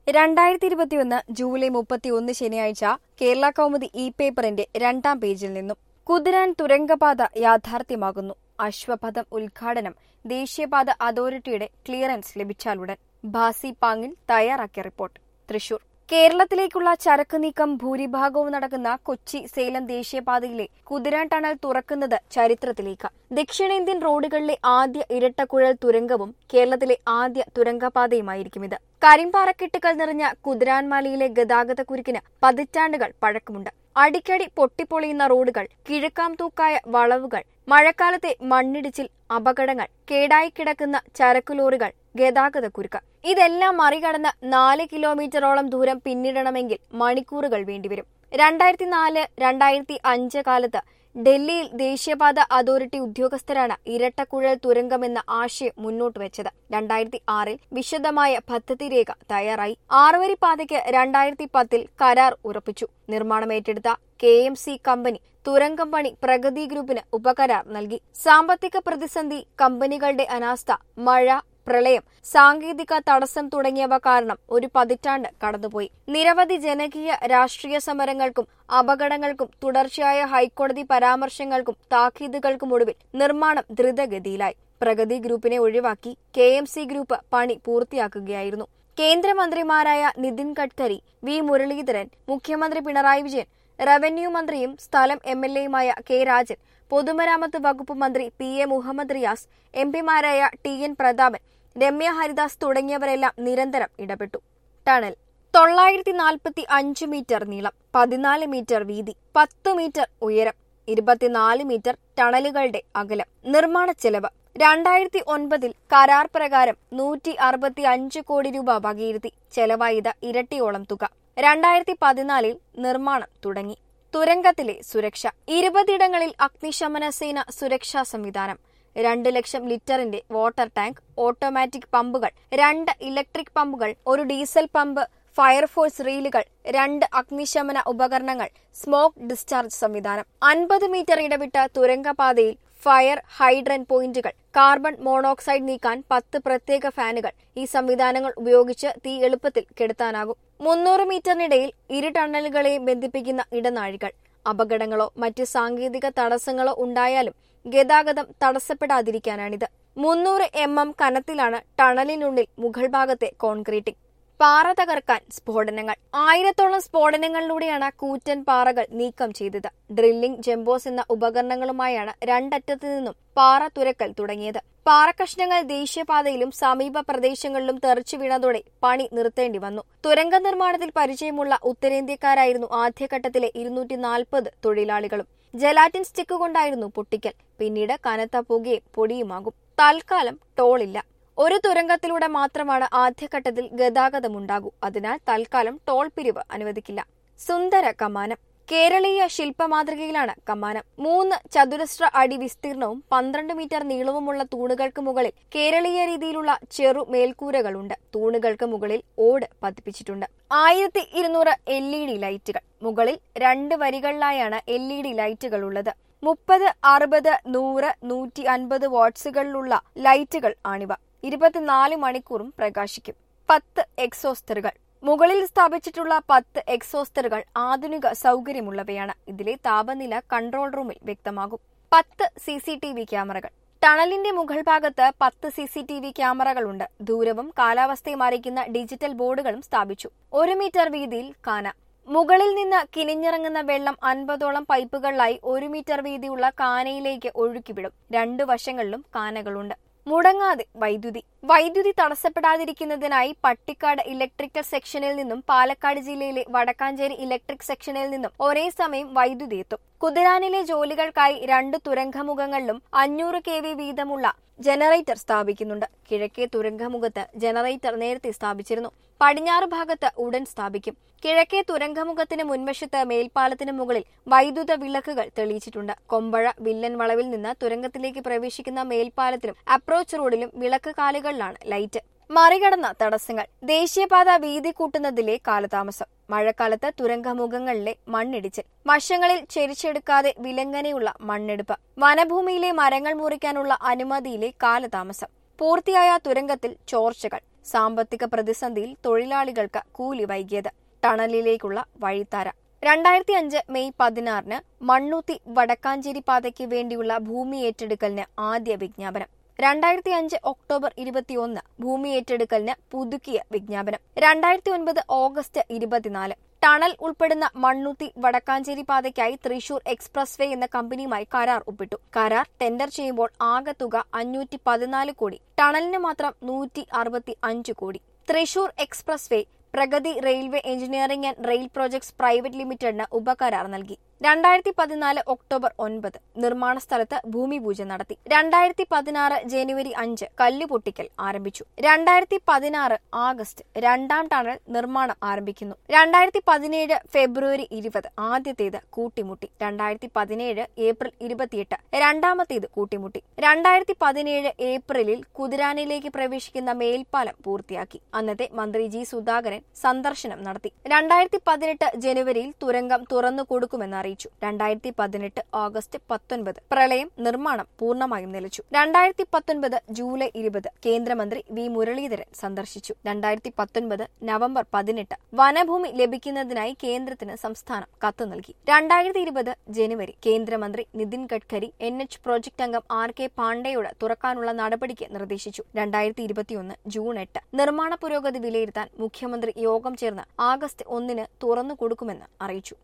രണ്ടായിരത്തി ഇരുപത്തിയൊന്ന് ജൂലൈ മുപ്പത്തിയൊന്ന് ശനിയാഴ്ച കേരള കൗമുദി ഇ പേപ്പറിന്റെ രണ്ടാം പേജിൽ നിന്നും കുതിരാൻ തുരങ്കപാത യാഥാർത്ഥ്യമാകുന്നു അശ്വപഥം ഉദ്ഘാടനം ദേശീയപാത അതോറിറ്റിയുടെ ക്ലിയറൻസ് ലഭിച്ചാലുടൻ ഭാസി പാങ്ങിൽ തയ്യാറാക്കിയ റിപ്പോർട്ട് തൃശൂർ കേരളത്തിലേക്കുള്ള ചരക്ക് നീക്കം ഭൂരിഭാഗവും നടക്കുന്ന കൊച്ചി സേലം ദേശീയപാതയിലെ കുതിരാൻ ടണൽ തുറക്കുന്നത് ചരിത്രത്തിലേക്ക് ദക്ഷിണേന്ത്യൻ റോഡുകളിലെ ആദ്യ ഇരട്ടക്കുഴൽ തുരങ്കവും കേരളത്തിലെ ആദ്യ തുരങ്കപാതയുമായിരിക്കും ഇത് കരിമ്പാറക്കെട്ടുകൾ നിറഞ്ഞ കുതിരാൻമലയിലെ ഗതാഗത കുരുക്കിന് പതിറ്റാണ്ടുകൾ പഴക്കമുണ്ട് അടിക്കടി പൊട്ടിപ്പൊളിയുന്ന റോഡുകൾ കിഴക്കാം തൂക്കായ വളവുകൾ മഴക്കാലത്തെ മണ്ണിടിച്ചിൽ അപകടങ്ങൾ കേടായി കിടക്കുന്ന ചരക്കു ലോറികൾ ഗതാഗത കുരുക്ക് ഇതെല്ലാം മറികടന്ന് നാല് കിലോമീറ്ററോളം ദൂരം പിന്നിടണമെങ്കിൽ മണിക്കൂറുകൾ വേണ്ടിവരും രണ്ടായിരത്തി നാല് രണ്ടായിരത്തി അഞ്ച് കാലത്ത് ഡൽഹിയിൽ ദേശീയപാത അതോറിറ്റി ഉദ്യോഗസ്ഥരാണ് ഇരട്ടക്കുഴൽ തുരങ്കമെന്ന ആശയം മുന്നോട്ട് വെച്ചത് രണ്ടായിരത്തി ആറിൽ വിശദമായ പദ്ധതി രേഖ തയ്യാറായി ആറുവരി പാതയ്ക്ക് രണ്ടായിരത്തി പത്തിൽ കരാർ ഉറപ്പിച്ചു നിർമ്മാണം ഏറ്റെടുത്ത കെ എം സി കമ്പനി തുരങ്കം പണി പ്രഗതി ഗ്രൂപ്പിന് ഉപകരാർ നൽകി സാമ്പത്തിക പ്രതിസന്ധി കമ്പനികളുടെ അനാസ്ഥ മഴ പ്രളയം സാങ്കേതിക തടസ്സം തുടങ്ങിയവ കാരണം ഒരു പതിറ്റാണ്ട് കടന്നുപോയി നിരവധി ജനകീയ രാഷ്ട്രീയ സമരങ്ങൾക്കും അപകടങ്ങൾക്കും തുടർച്ചയായ ഹൈക്കോടതി പരാമർശങ്ങൾക്കും താക്കീതുകൾക്കും ഒടുവിൽ നിർമ്മാണം ദ്രുതഗതിയിലായി പ്രഗതി ഗ്രൂപ്പിനെ ഒഴിവാക്കി കെ എം സി ഗ്രൂപ്പ് പണി പൂർത്തിയാക്കുകയായിരുന്നു കേന്ദ്രമന്ത്രിമാരായ നിതിൻ ഗഡ്കരി വി മുരളീധരൻ മുഖ്യമന്ത്രി പിണറായി വിജയൻ റവന്യൂ മന്ത്രിയും സ്ഥലം എം എൽ എയുമായ കെ രാജൻ പൊതുമരാമത്ത് വകുപ്പ് മന്ത്രി P A Muhammad Riyas M പിമാരായ ടി എൻ പ്രതാപൻ രമ്യ ഹരിദാസ് തുടങ്ങിയവരെല്ലാം നിരന്തരം ഇടപെട്ടു ടണൽ തൊള്ളായിരത്തി നാൽപ്പത്തി അഞ്ച് മീറ്റർ നീളം പതിനാല് മീറ്റർ വീതി പത്ത് മീറ്റർ ഉയരം ഇരുപത്തിനാല് മീറ്റർ ടണലുകളുടെ അകലം നിർമ്മാണ ചെലവ് രണ്ടായിരത്തി ഒൻപതിൽ കരാർ പ്രകാരം നൂറ്റി അറുപത്തി അഞ്ച് കോടി രൂപ വകയിരുത്തി ചെലവായത് ഇരട്ടിയോളം തുക രണ്ടായിരത്തി പതിനാലിൽ നിർമ്മാണം തുടങ്ങി തുരങ്കത്തിലെ സുരക്ഷ ഇരുപതിടങ്ങളിൽ അഗ്നിശമന സേന സുരക്ഷാ സംവിധാനം രണ്ട് ലക്ഷം ലിറ്ററിന്റെ വാട്ടർ ടാങ്ക് ഓട്ടോമാറ്റിക് പമ്പുകൾ രണ്ട് ഇലക്ട്രിക് പമ്പുകൾ ഒരു ഡീസൽ പമ്പ് ഫയർഫോഴ്സ് റീലുകൾ രണ്ട് അഗ്നിശമന ഉപകരണങ്ങൾ സ്മോക്ക് ഡിസ്ചാർജ് സംവിധാനം അൻപത് മീറ്റർ ഇടവിട്ട തുരങ്കപാതയിൽ ഫയർ ഹൈഡ്രൻ പോയിന്റുകൾ കാർബൺ മോണോക്സൈഡ് നീക്കാൻ പത്ത് പ്രത്യേക ഫാനുകൾ ഈ സംവിധാനങ്ങൾ ഉപയോഗിച്ച് തീ എളുപ്പത്തിൽ കെടുത്താനാകും മുന്നൂറ് മീറ്ററിനിടയിൽ ഇരു ടണലുകളെയും ബന്ധിപ്പിക്കുന്ന ഇടനാഴികൾ അപകടങ്ങളോ മറ്റ് സാങ്കേതിക തടസ്സങ്ങളോ ഉണ്ടായാലും ഗതാഗതം തടസ്സപ്പെടാതിരിക്കാനാണിത് മുന്നൂറ് എം എം കനത്തിലാണ് ടണലിനുള്ളിൽ മുകൾ ഭാഗത്തെ കോൺക്രീറ്റിംഗ് പാറ തകർക്കാൻ സ്ഫോടനങ്ങൾ ആയിരത്തോളം സ്ഫോടനങ്ങളിലൂടെയാണ് കൂറ്റൻ പാറകൾ നീക്കം ചെയ്തത് ഡ്രില്ലിംഗ് ജംബോസ് എന്ന ഉപകരണങ്ങളുമായാണ് രണ്ടറ്റത്തു നിന്നും പാറ തുരക്കൽ തുടങ്ങിയത് പാറക്കഷ്ണങ്ങൾ ദേശീയപാതയിലും സമീപ പ്രദേശങ്ങളിലും തെറിച്ചു വീണതോടെ പണി നിർത്തേണ്ടി വന്നു തുരങ്ക നിർമ്മാണത്തിൽ പരിചയമുള്ള ഉത്തരേന്ത്യക്കാരായിരുന്നു ആദ്യഘട്ടത്തിലെ ഇരുന്നൂറ്റി നാൽപ്പത് തൊഴിലാളികളും ജലാറ്റിൻ സ്റ്റിക്ക് കൊണ്ടായിരുന്നു പൊട്ടിക്കൽ പിന്നീട് കനത്ത പുകയും പൊടിയുമാകും തൽക്കാലം ടോളില്ല ഒരു തുരങ്കത്തിലൂടെ മാത്രമാണ് ആദ്യഘട്ടത്തിൽ ഗതാഗതമുണ്ടാകൂ അതിനാൽ തൽക്കാലം ടോൾ പിരിവ് അനുവദിക്കില്ല സുന്ദര കമാനം കേരളീയ ശില്പമാതൃകയിലാണ് കമാനം മൂന്ന് ചതുരശ്ര അടി വിസ്തീർണവും പന്ത്രണ്ട് മീറ്റർ നീളവുമുള്ള തൂണുകൾക്ക് മുകളിൽ കേരളീയ രീതിയിലുള്ള ചെറു മേൽക്കൂരകളുണ്ട് തൂണുകൾക്ക് മുകളിൽ ഓട് പതിപ്പിച്ചിട്ടുണ്ട് ആയിരത്തി ഇരുന്നൂറ് എൽ ഇ ഡി ലൈറ്റുകൾ മുകളിൽ രണ്ട് വരികളിലായാണ് എൽ ഇ ഡി ലൈറ്റുകൾ ഉള്ളത് മുപ്പത് അറുപത് നൂറ് നൂറ്റി അൻപത് വാട്ട്സുകളിലുള്ള ലൈറ്റുകൾ ആണിവ ഇരുപത്തിനാല് മണിക്കൂറും പ്രകാശിക്കും പത്ത് എക്സോസ്റ്ററുകൾ മുകളിൽ സ്ഥാപിച്ചിട്ടുള്ള പത്ത് എക്സോസ്റ്ററുകൾ ആധുനിക സൗകര്യമുള്ളവയാണ് ഇതിലെ താപനില കൺട്രോൾ റൂമിൽ വ്യക്തമാകും പത്ത് സി സി ടി വി ക്യാമറകൾ ടണലിന്റെ മുകൾ ഭാഗത്ത് പത്ത് സി സി ടി വി ക്യാമറകളുണ്ട് ദൂരവും കാലാവസ്ഥയും അറിയിക്കുന്ന ഡിജിറ്റൽ ബോർഡുകളും സ്ഥാപിച്ചു ഒരു മീറ്റർ വീതിയിൽ കാന മുകളിൽ നിന്ന് കിനിഞ്ഞിറങ്ങുന്ന വെള്ളം അൻപതോളം പൈപ്പുകളിലായി ഒരു മീറ്റർ വീതിയുള്ള കാനയിലേക്ക് ഒഴുക്കിവിടും രണ്ടു വശങ്ങളിലും കാനകളുണ്ട് മുടങ്ങാതെ വൈദ്യുതി വൈദ്യുതി തടസ്സപ്പെടാതിരിക്കുന്നതിനായി പട്ടിക്കാട് ഇലക്ട്രിക്കൽ സെക്ഷനിൽ നിന്നും പാലക്കാട് ജില്ലയിലെ വടക്കാഞ്ചേരി ഇലക്ട്രിക് സെക്ഷനിൽ നിന്നും ഒരേ സമയം വൈദ്യുതി എത്തും കുതിരാനിലെ ജോലികൾക്കായി രണ്ട് തുരങ്കമുഖങ്ങളിലും അഞ്ഞൂറ് കെ വി വീതമുള്ള ജനറേറ്റർ സ്ഥാപിക്കുന്നുണ്ട് കിഴക്കേ തുരങ്കമുഖത്ത് ജനറേറ്റർ നേരത്തെ സ്ഥാപിച്ചിരുന്നു പടിഞ്ഞാറ് ഭാഗത്ത് ഉടൻ സ്ഥാപിക്കും കിഴക്കേ തുരങ്കമുഖത്തിന് മുൻവശത്ത് മേൽപ്പാലത്തിന് മുകളിൽ വൈദ്യുത വിളക്കുകൾ തെളിയിച്ചിട്ടുണ്ട് കൊമ്പഴ വില്ലൻ വളവിൽ നിന്ന് തുരങ്കത്തിലേക്ക് പ്രവേശിക്കുന്ന മേൽപ്പാലത്തിലും അപ്രോച്ച് റോഡിലും വിളക്ക് കാലുകളിലാണ് ലൈറ്റ് മറികടന്ന തടസ്സങ്ങൾ ദേശീയപാത വീതി കൂട്ടുന്നതിലെ കാലതാമസം മഴക്കാലത്ത് തുരങ്കമുഖങ്ങളിലെ മണ്ണിടിച്ചിൽ വശങ്ങളിൽ ചെരിച്ചെടുക്കാതെ വിലങ്ങനെയുള്ള മണ്ണെടുപ്പ് വനഭൂമിയിലെ മരങ്ങൾ മുറിക്കാനുള്ള അനുമതിയിലെ കാലതാമസം പൂർത്തിയായ തുരങ്കത്തിൽ ചോർച്ചകൾ സാമ്പത്തിക പ്രതിസന്ധിയിൽ തൊഴിലാളികൾക്ക് കൂലി വൈകിയത് ടണലിലേക്കുള്ള വഴിത്താര രണ്ടായിരത്തി അഞ്ച് മെയ് പതിനാറിന് മണ്ണൂത്തി വടക്കാഞ്ചേരി പാതയ്ക്ക് വേണ്ടിയുള്ള ഭൂമി ഏറ്റെടുക്കലിന് ആദ്യ വിജ്ഞാപനം രണ്ടായിരത്തി അഞ്ച് ഒക്ടോബർ ഇരുപത്തിയൊന്ന് ഭൂമി ഏറ്റെടുക്കലിന് പുതുക്കിയ വിജ്ഞാപനം രണ്ടായിരത്തി ഒൻപത് ഓഗസ്റ്റ് ഇരുപത്തിനാല് ടണൽ ഉൾപ്പെടുന്ന മണ്ണുത്തി വടക്കാഞ്ചേരി പാതയ്ക്കായി തൃശൂർ എക്സ്പ്രസ് വേ എന്ന കമ്പനിയുമായി കരാർ ഒപ്പിട്ടു കരാർ ടെൻഡർ ചെയ്യുമ്പോൾ ആകെ തുക അഞ്ഞൂറ്റി പതിനാല് കോടി ടണലിന് മാത്രം നൂറ്റി അറുപത്തി അഞ്ച് crore Thrissur Expressway Pragathi railway engineering and rail projects private ലിമിറ്റഡിന് ഉപകരാർ നൽകി രണ്ടായിരത്തി പതിനാല് ഒക്ടോബർ ഒൻപത് നിർമ്മാണ സ്ഥലത്ത് ഭൂമി പൂജ നടത്തി രണ്ടായിരത്തി പതിനാറ് ജനുവരി അഞ്ച് കല്ലുപൊട്ടിക്കൽ ആരംഭിച്ചു രണ്ടായിരത്തി പതിനാറ് ആഗസ്റ്റ് രണ്ടാം ടണൽ നിർമ്മാണം ആരംഭിക്കുന്നു രണ്ടായിരത്തി പതിനേഴ് ഫെബ്രുവരി ഇരുപത് ആദ്യത്തേത് കൂട്ടിമുട്ടി രണ്ടായിരത്തി പതിനേഴ് ഏപ്രിൽ ഇരുപത്തിയെട്ട് രണ്ടാമത്തേത് കൂട്ടിമുട്ടി രണ്ടായിരത്തി പതിനേഴ് ഏപ്രിലിൽ കുതിരാനിലേക്ക് പ്രവേശിക്കുന്ന മേൽപ്പാലം പൂർത്തിയാക്കി അന്നത്തെ മന്ത്രി ജി സുധാകരൻ സന്ദർശനം നടത്തി രണ്ടായിരത്തി പതിനെട്ട് ജനുവരിയിൽ തുരങ്കം തുറന്നു കൊടുക്കുമെന്ന് അറിയിച്ചു രണ്ടായിരത്തി പതിനെട്ട് ഓഗസ്റ്റ് പത്തൊൻപത് പ്രളയം നിർമ്മാണം പൂർണ്ണമായും നിലച്ചു രണ്ടായിരത്തി പത്തൊൻപത് ജൂലൈ ഇരുപത് കേന്ദ്രമന്ത്രി വി മുരളീധരൻ സന്ദർശിച്ചു രണ്ടായിരത്തി പത്തൊൻപത് നവംബർ പതിനെട്ട് വനഭൂമി ലഭിക്കുന്നതിനായി കേന്ദ്രത്തിന് സംസ്ഥാനം കത്ത് നൽകി രണ്ടായിരത്തി ഇരുപത് ജനുവരി കേന്ദ്രമന്ത്രി Nitin Gadkari N H project അംഗം ആർ കെ പാണ്ഡെയോട് തുറക്കാനുള്ള നടപടിക്ക് നിർദ്ദേശിച്ചു രണ്ടായിരത്തി ഇരുപത്തിയൊന്ന് ജൂൺ എട്ട് നിർമ്മാണ പുരോഗതി വിലയിരുത്താൻ മുഖ്യമന്ത്രി യോഗം ചേർന്ന് ആഗസ്റ്റ് ഒന്നിന് തുറന്നു കൊടുക്കുമെന്ന് അറിയിച്ചു